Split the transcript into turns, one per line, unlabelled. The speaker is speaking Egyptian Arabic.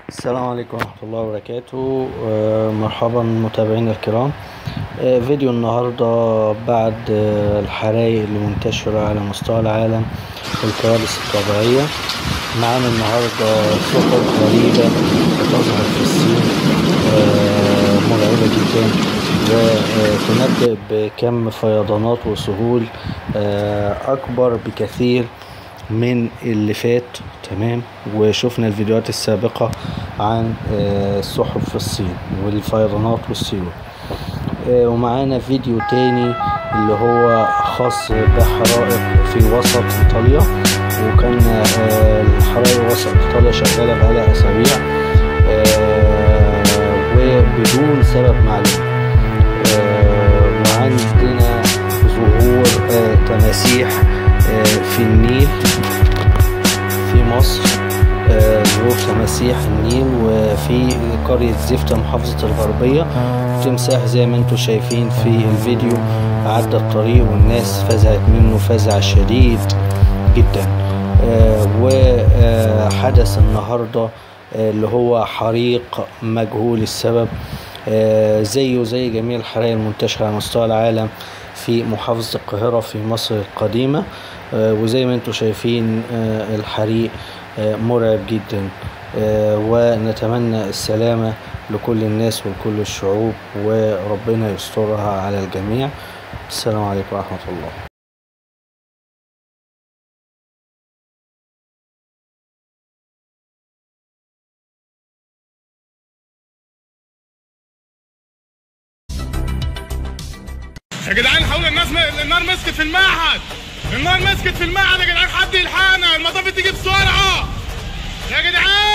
السلام عليكم ورحمة الله وبركاته آه، مرحبا متابعينا الكرام آه، فيديو النهاردة بعد آه، الحرائق اللي منتشرة على مستوى العالم والكوارث الطبيعية معانا النهاردة سقط غريبة بتظهر في الصين آه، مرعبة جدا وتنبئ بكم فيضانات وسهول آه، أكبر بكثير من اللي فات تمام وشفنا الفيديوهات السابقة عن آه، السحب في الصين والفيضانات والسيول آه، ومعانا فيديو تاني اللي هو خاص بحرائق في وسط ايطاليا وكان آه، الحرائق وسط ايطاليا شغالة بقالها اسابيع آه، وبدون سبب معلوم آه، وعندنا ظهور آه، تماسيح آه، في النيل في مصر آه، ظهور تماسيح النيل وفي قرية زفتة محافظة الغربية تمساح زي ما انتم شايفين في الفيديو عدى الطريق والناس فزعت منه فزع شديد جدا وحدث النهاردة آه، اللي هو حريق مجهول السبب آه، زيه زي جميع الحرائق المنتشرة على مستوى العالم في محافظة القاهرة في مصر القديمة آه، وزي ما انتم شايفين آه، الحريق آه، مرعب جدا آه، ونتمنى السلامة لكل الناس ولكل الشعوب وربنا يسترها على الجميع السلام عليكم ورحمة الله
يا جدعان حول الناس م... النار مسكت في المعهد النار مسكت في المعهد يا جدعان حد يلحقنا المطافي تيجي بسرعه يا جدعان